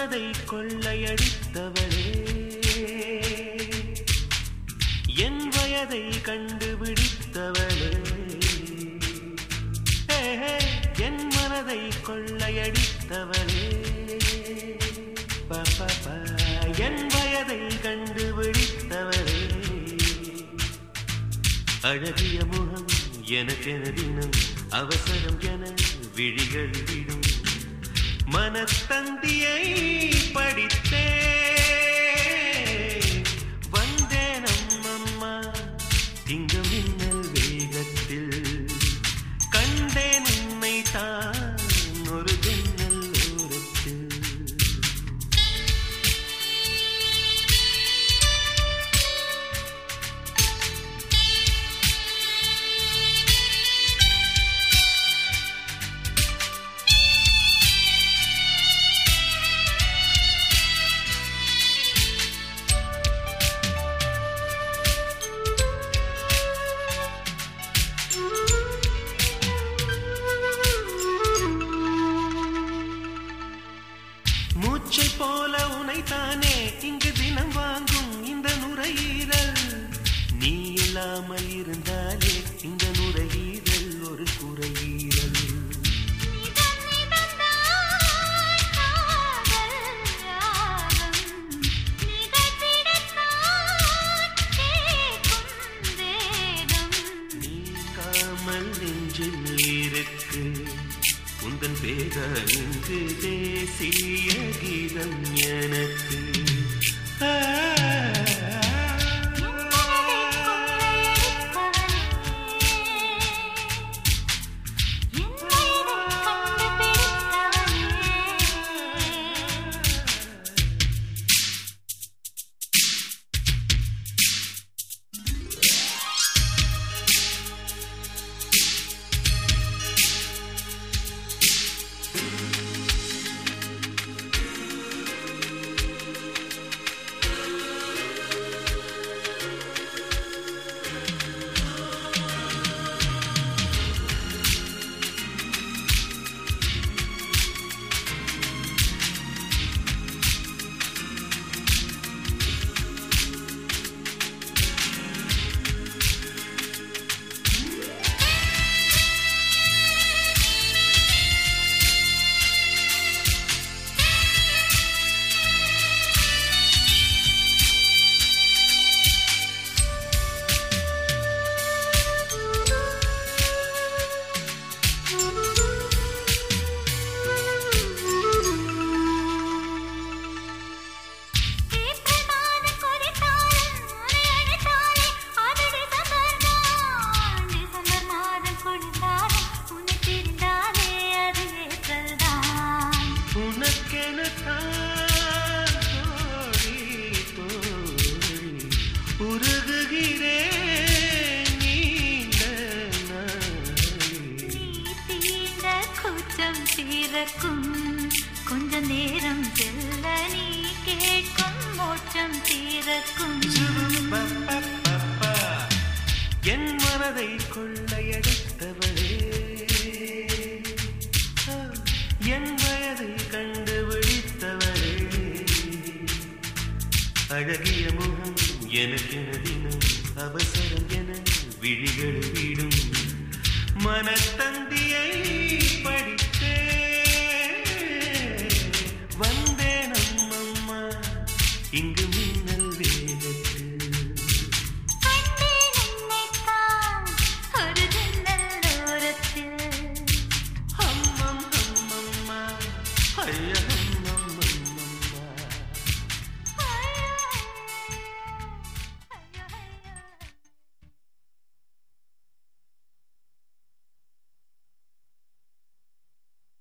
மனதை கொள்ளையடித்தவளே என் வயதை கண்டுபிடித்தவளே ஹே, ஹே, என் மனதை கொள்ளையடித்தவளே ப, ப, ப, என் வயதை கண்டுபிடித்தவளே அழகிய முகம் எனக்கென தினம் அவசரம் என விழிகள் விடும் மனத்தந்தியை படித்தே வந்தேன் அம்மம்மா திங்க மின்னல் வேகத்தில் கண்டேன் உன்னை தான் ஒரு ஜன்னல் ஓரத்தில் மூச்சை போல உனைத்தானே இங்கு தினம் வாங்கும் இந்த நுரையீரல் நீ இல்லாமல் இருந்தாலே இந்த நுரையீரல் ஒரு குறையீரல் நீங்காமல் நெஞ்சில் இருக்கு உந்தன் பேர இங்கு தேசிய கீதம் எனக்கு ஆ, உனக்கெனத்தான் தோழி, தோழி, உருகுகிறேன் நீண்ட நாளில். கொஞ்ச நேரம் செல்ல நீ கேட்கும் மோட்சம் தீரக்கும் பப்பப்பப்பா, என் மனதை கொள்ளையடித்தவளே ஆ, என் வயதை கண்டுபிடித்தவளே அழகிய முகம் எனக்கென தினம் அவசரம் என விழிகள் விடும் மனத்தந்தியை படித்தே வந்தேன் அம்மம்மா இங்கு மின்னல் வேகத்தில்